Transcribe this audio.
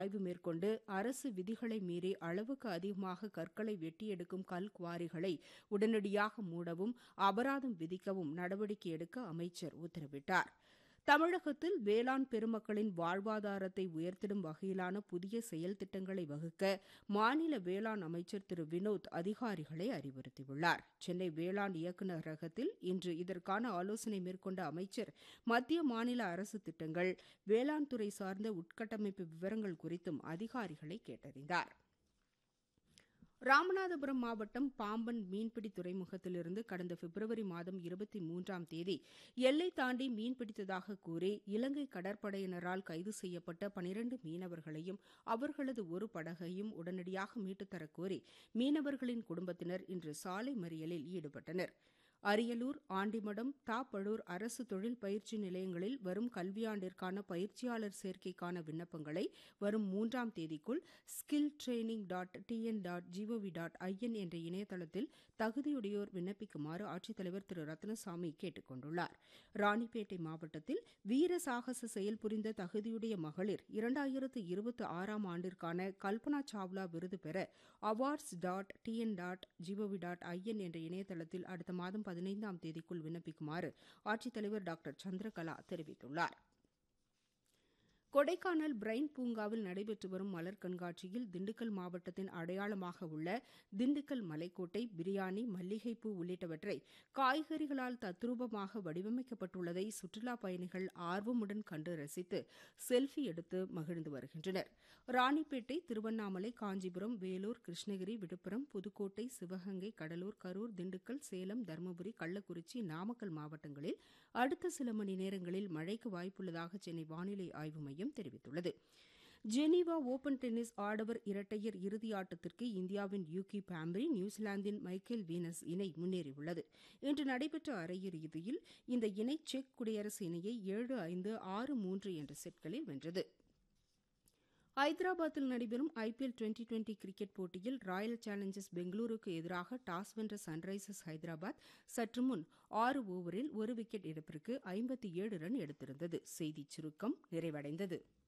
ஆய்வு மேற்கொண்டு அரசு விதிகளை மீறி அளவுக்கு அதிகமாக கற்களை வெட்டி எடுக்கும் கல் குவாரிகளை உடனடியாக மூடவும் அபராதம் விதிக்கவும் நடவடிக்கை எடுக்க அமைச்சர் உத்தரவிட்டார் தமிழகத்தில் வேளாண் பெருமக்களின் வாழ்வாதாரத்தை உயர்த்திடும் வகையிலான புதிய செயல் திட்டங்களை வகுக்க மாநில வேளாண் அமைச்சர் திரு வினோத் அதிகாரிகளை அறிவுறுத்தியுள்ளார் சென்னை வேளாண் இயக்குநரகத்தில் இன்று இதற்கான ஆலோசனை மேற்கொண்ட அமைச்சர் மத்திய மாநில அரசு திட்டங்கள் வேளாண் துறை சார்ந்த உட்கட்டமைப்பு விவரங்கள் குறித்தும் அதிகாரிகளை கேட்டறிந்தார் ராமநாதபுரம் மாவட்டம் பாம்பன் மீன்பிடி துறைமுகத்திலிருந்து கடந்த பிப்ரவரி மாதம் இருபத்தி மூன்றாம் தேதி எல்லை தாண்டி மீன்பிடித்ததாக கூறி இலங்கை கடற்படையினரால் கைது செய்யப்பட்ட பனிரண்டு மீனவர்களையும் அவர்களது ஒரு படகையும் உடனடியாக மீட்டுத்தரக் கோரி மீனவர்களின் குடும்பத்தினர் இன்று சாலை மறியலில் ஈடுபட்டனர் அரியலூர் ஆண்டிமடம் தாப்பழூர் அரசு தொழில் பயிற்சி நிலையங்களில் வரும் கல்வியாண்டிற்கான பயிற்சியாளர் சேர்க்கைக்கான விண்ணப்பங்களை வரும் மூன்றாம் தேதிக்குள் skill training dot TN dot GOV dot IN என்ற இணையதளத்தில் தகுதியுடையோர் விண்ணப்பிக்குமாறு ஆட்சித்தலைவர் திரு ரத்னசாமி கேட்டுக் கொண்டுள்ளார் ராணிப்பேட்டை மாவட்டத்தில் வீர சாகச செயல் புரிந்த தகுதியுடைய மகளிர் இரண்டாயிரத்து இருபத்தி ஆறாம் ஆண்டிற்கான கல்பனா சாவ்லா விருது பெற awards dot TN dot GOV dot IN என்ற இணையதளத்தில் அடுத்த மாதம் பதினைந்தாம் தேதிக்குள் விண்ணப்பிக்குமாறு ஆட்சித்தலைவர் டாக்டர் சந்திரகலா தெரிவித்துள்ளார் கொடைக்கானல் பிரைன் பூங்காவில் நடைபெற்று வரும் மலர் கண்காட்சியில் திண்டுக்கல் மாவட்டத்தின் அடையாளமாக உள்ள திண்டுக்கல் மலைக்கோட்டை பிரியாணி மல்லிகைப்பூ உள்ளிட்டவற்றை காய்கறிகளால் தத்ரூபமாக வடிவமைக்கப்பட்டுள்ளதை சுற்றுலாப் பயணிகள் ஆர்வமுடன் கண்டு ரசித்து செல்ஃபி எடுத்து மகிழ்ந்து வருகின்றனர் ராணிப்பேட்டை திருவண்ணாமலை காஞ்சிபுரம் வேலூர் கிருஷ்ணகிரி விழுப்புரம் புதுக்கோட்டை சிவகங்கை கடலூர் கரூர் திண்டுக்கல் சேலம் தருமபுரி கள்ளக்குறிச்சி நாமக்கல் மாவட்டங்களில் அடுத்த சில மணி நேரங்களில் மழைக்கு வாய்ப்புள்ளதாக சென்னை வானிலை ஆய்வு மையம் மையம் தெரிவித்துள்ளது ஜெனீவா ஓபன் டென்னிஸ் ஆடவர் இரட்டையர் இறுதி ஆட்டத்திற்கு இந்தியாவின் யூகி பாம்ப்ரி நியூசிலாந்தின் மைக்கேல் வீனஸ் இணை முன்னேறியுள்ளது இன்று நடைபெற்ற அரையிறுதியில் இந்த இணை செக் குடியரசு இணையை ஏழு ஐந்து ஆறு மூன்று என்ற செட்களில் வென்றது ஐதராபாத்தில் நடைபெறும் ஐபிஎல் டுவெண்டி டுவெண்டி கிரிக்கெட் போட்டியில் ராயல் சேலஞ்சர்ஸ் பெங்களூருக்கு எதிராக டாஸ் வென்ற சன்ரைசர்ஸ் ஹைதராபாத் சற்று முன் ஆறு ஓவரில் ஒரு விக்கெட் இழப்பிற்கு ஐம்பத்தி ஏழு ரன் எடுத்திருந்தது செய்திச் சுருக்கம் நிறைவடைந்தது